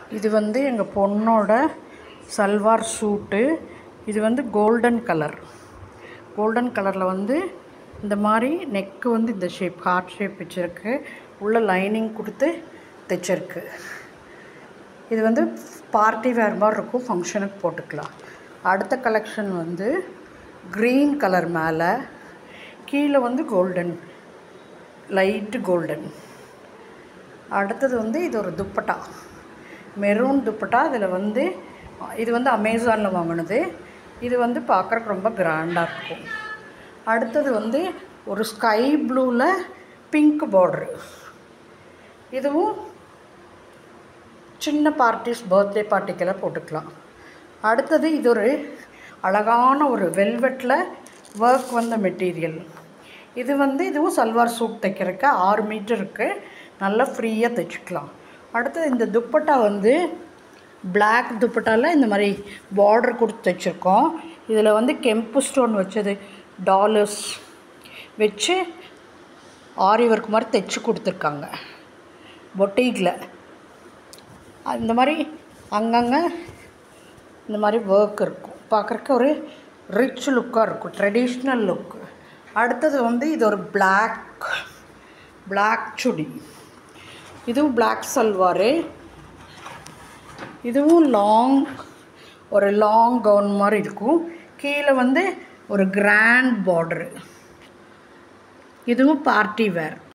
இது வந்து எங்கள் பொண்ணோட சல்வார் சூட்டு இது வந்து கோல்டன் கலர் கோல்டன் கலரில் வந்து இந்த மாதிரி நெக்கு வந்து இந்த ஷேப் ஹார்ட் ஷேப் வச்சுருக்கு உள்ள லைனிங் கொடுத்து தைச்சிருக்கு இது வந்து பார்ட்டி வேர் மாதிரி இருக்கும் ஃபங்க்ஷனுக்கு போட்டுக்கலாம் அடுத்த கலெக்ஷன் வந்து க்ரீன் கலர் மேலே கீழே வந்து கோல்டன் லைட்டு கோல்டன் அடுத்தது வந்து இது ஒரு துப்பட்டா மெரூன் துப்பட்டா இதில் வந்து இது வந்து அமேசானில் வாங்கினது இது வந்து பார்க்குறக்கு ரொம்ப கிராண்டாக இருக்கும் அடுத்தது வந்து ஒரு ஸ்கை ப்ளூவில் பிங்க் பார்ட்ரு இதுவும் சின்ன பார்ட்டிஸ் பர்த்டே பார்ட்டிக்கெல்லாம் போட்டுக்கலாம் அடுத்தது இது ஒரு அழகான ஒரு வெல்வெட்டில் ஒர்க் வந்த மெட்டீரியல் இது வந்து இதுவும் சல்வார் சூட் தைக்கிறதுக்கு ஆறு மீட்டர் இருக்குது நல்லா ஃப்ரீயாக தைச்சிக்கலாம் அடுத்தது இந்த துப்பட்டா வந்து பிளாக் துப்பட்டாவில் இந்த மாதிரி பார்டர் கொடுத்து தைச்சிருக்கோம் இதில் வந்து கெம்பு ஸ்டோன் வச்சது டாலர்ஸ் வச்சு ஆரி ஒர்க் மாதிரி தைச்சி கொடுத்துருக்காங்க பொட்டிக்கில் இந்த மாதிரி அங்கங்கே இந்த மாதிரி ஒர்க் இருக்கும் பார்க்குறக்கு ஒரு ரிச் லுக்காக இருக்கும் ட்ரெடிஷ்னல் லுக்கு அடுத்தது வந்து இது ஒரு பிளாக் பிளாக் சுடி இதுவும் பிளாக் சல்வாரு இதுவும் லாங் ஒரு லாங் கவுன் மாதிரி இருக்கும் கீழே வந்து ஒரு கிராண்ட் பார்டரு இதுவும் பார்ட்டி வேர்